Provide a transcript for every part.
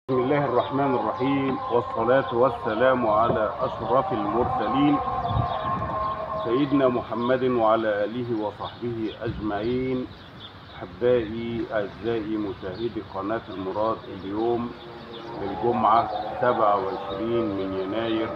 بسم الله الرحمن الرحيم والصلاة والسلام على أشرف المرسلين سيدنا محمد وعلى آله وصحبه أجمعين أحبائي أعزائي مشاهدي قناة المراد اليوم الجمعة 27 من يناير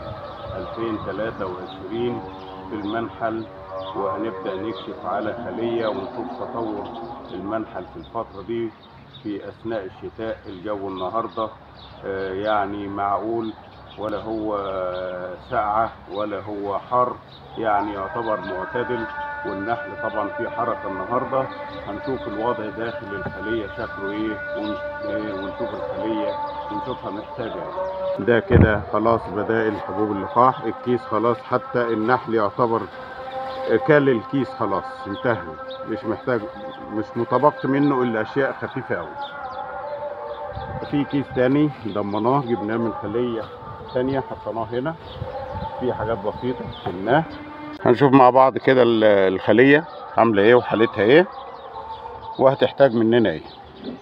2023 في المنحل وهنبدأ نكشف على خلية ونشوف تطور المنحل في الفترة دي في أثناء الشتاء الجو النهاردة آه، يعني معقول ولا هو ساقعة ولا هو حر يعني يعتبر معتدل والنحل طبعا في حركة النهاردة هنشوف الوضع داخل الخلية شكله ايه ون- إيه، ونشوف الخلية ونشوفها محتاجة إيه. ده كده خلاص بدائل حبوب اللقاح الكيس خلاص حتى النحل يعتبر كل الكيس خلاص انتهى مش محتاج مش متبقي منه الا اشياء خفيفه قوي في كيس تاني ضمناه جبناه من خليه تانية حطيناه هنا في حاجات بسيطه شلناه هنشوف مع بعض كده ال- الخليه عامله ايه وحالتها ايه وهتحتاج مننا ايه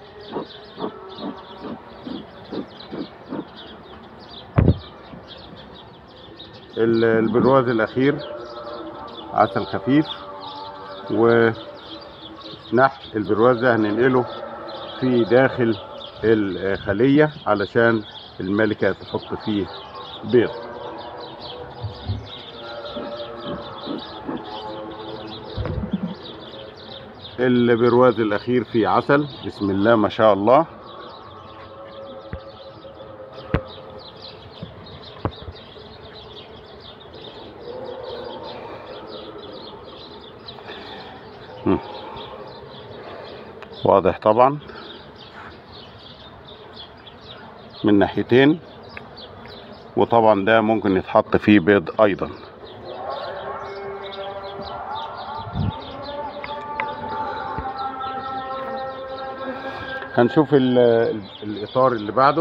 ال- البرواز الاخير عسل خفيف ونحل البرواز ده هننقله في داخل الخلية علشان الملكة تحط فيه بيض البرواز الأخير فيه عسل بسم الله ما شاء الله مم. واضح طبعا من ناحيتين وطبعا ده ممكن يتحط فيه بيض ايضا هنشوف ال- ال- الاطار اللي بعده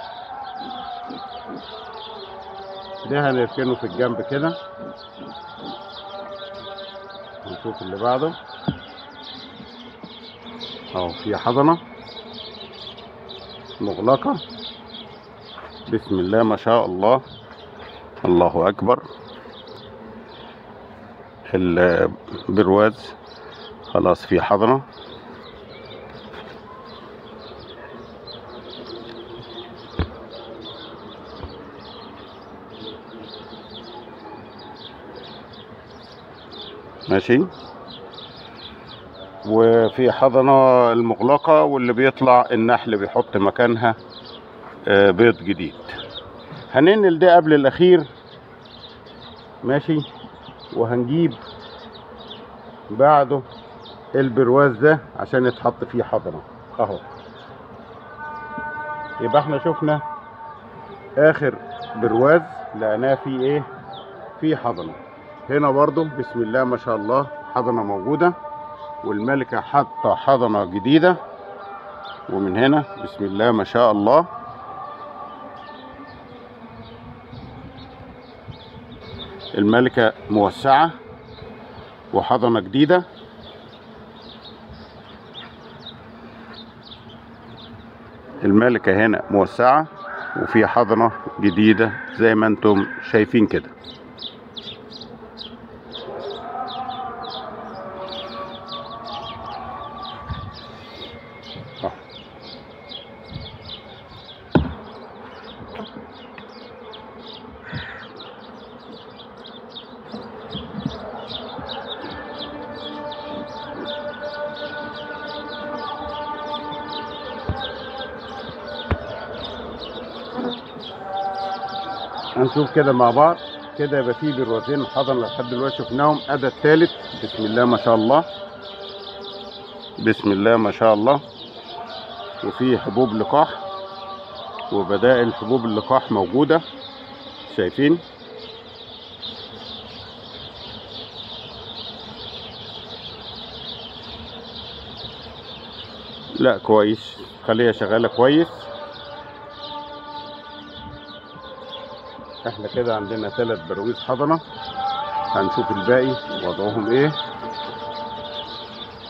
ده هنركنه في الجنب كده نشوف اللي بعده اهو في حضنة مغلقة بسم الله ما شاء الله الله أكبر البرواز خلاص في حضنة ماشي وفي حضنة المغلقة واللي بيطلع النحل بيحط مكانها آه، بيض جديد هننقل ده قبل الأخير ماشي وهنجيب بعده البرواز ده عشان يتحط فيه حضنة اهو يبقى احنا شفنا اخر برواز لقيناه فيه ايه فيه حضنة هنا برضو بسم الله ما شاء الله حضنة موجودة والملكة حاطة حضنة جديدة ومن هنا بسم الله ما شاء الله الملكة موسعة وحضنة جديدة الملكة هنا موسعة وفي حضنة جديدة زي ما انتم شايفين كده آه. هنشوف كده مع بعض كده يبقى فيه بروازين حضن لحد دلوقتي شفناهم ادى التالت بسم الله ما شاء الله بسم الله ما شاء الله وفي حبوب لقاح وبدائل حبوب اللقاح موجودة شايفين لا كويس خليها شغالة كويس احنا كده عندنا ثلاث برويز حضنة هنشوف الباقي وضعهم ايه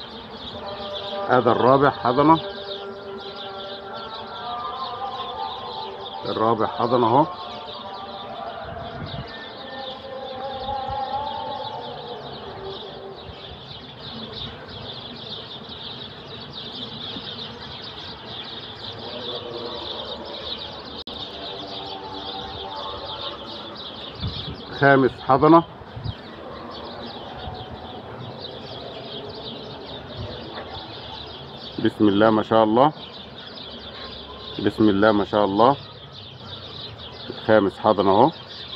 هذا الرابع حضنة الرابع حضن اهو خامس حضنه بسم الله ما شاء الله بسم الله ما شاء الله خامس حضن اهو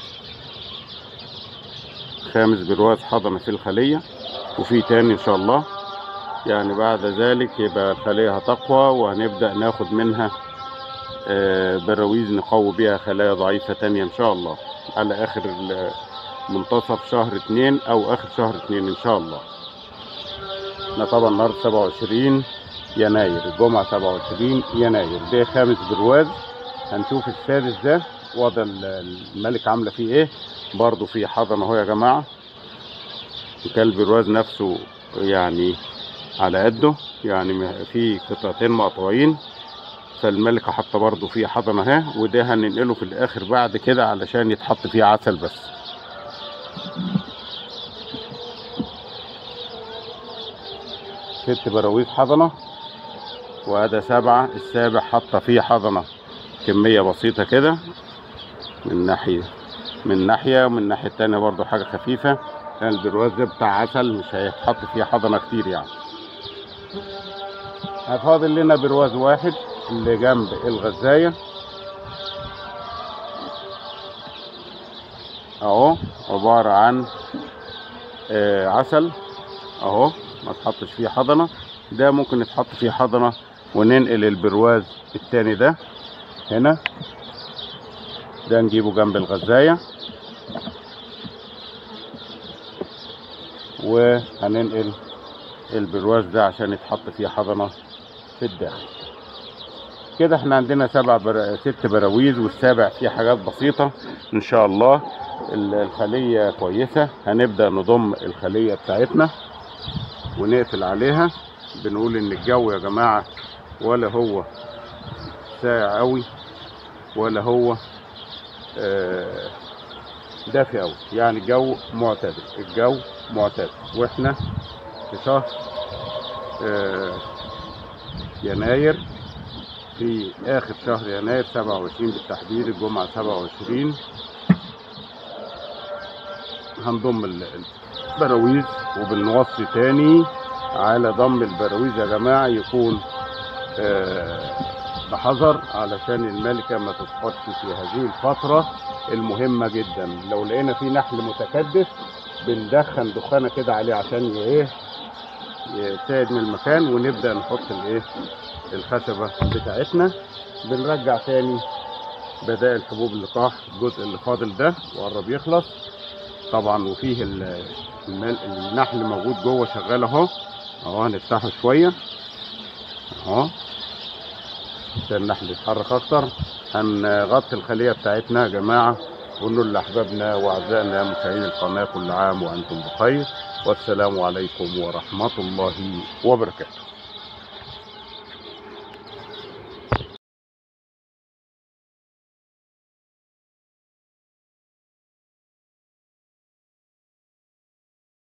خامس برواز حضن في الخلية وفي تاني ان شاء الله يعني بعد ذلك يبقى الخلية هتقوى وهنبدأ ناخد منها آه، براويز نقوي بيها خلايا ضعيفة تانية ان شاء الله على اخر ال- منتصف شهر اتنين او اخر شهر اتنين ان شاء الله احنا طبعا النهارده 27 يناير الجمعة 27 يناير ده خامس برواز هنشوف السادس ده وضع ال- الملك عاملة فيه ايه برضو في حضن اهو يا جماعة كان البرواز نفسه يعني على قده يعني م- في قطعتين مقطوعين فالملكة حاطة برضو فيه حضن اهي وده هننقله في الاخر بعد كده علشان يتحط فيه عسل بس ست براويز حضنة وهذا سبعة السابع حاطة فيه حضنة كمية بسيطة كده من ناحية من ناحية ومن الناحية التانية برضو حاجة خفيفة كان البرواز ده بتاع عسل مش هيتحط فيه حضنة كتير يعني هفاضل لنا برواز واحد اللي جنب الغزاية اهو عبارة عن آه عسل اهو ما تحطش فيه حضنة ده ممكن يتحط فيه حضنة وننقل البرواز التاني ده هنا ده نجيبه جنب الغزاية وهننقل البرواز ده عشان يتحط فيه حضنة في الداخل كده احنا عندنا سبع بر... ست براويز والسابع فيه حاجات بسيطة ان شاء الله ال- الخلية كويسة هنبدأ نضم الخلية بتاعتنا ونقفل عليها بنقول ان الجو يا جماعة ولا هو ساقع قوي ولا هو آه، دافي قوي يعني الجو معتدل الجو معتدل واحنا في شهر آه، يناير في اخر شهر يناير 27 بالتحديد الجمعة 27 هنضم ال- البراويز وبنوصي تاني على ضم البراويز يا جماعة يكون آه، بحذر علشان الملكة ما تسقطش في هذه الفترة المهمة جدا لو لقينا في نحل متكدس بندخن دخانة كده عليه عشان ي- ايه يبتعد من المكان ونبدأ نحط الايه الخشبة بتاعتنا بنرجع تاني بدائل حبوب اللقاح الجزء اللي فاضل ده وقرب يخلص طبعا وفيه ال- المل- النحل موجود جوه شغال اهو اهو هنفتحه شوية اهو عشان النحل يتحرك اكتر هنغطي الخلية بتاعتنا يا جماعة ونقول لأحبابنا وأعزائنا مشاهدين القناة كل عام وأنتم بخير والسلام عليكم ورحمة الله وبركاته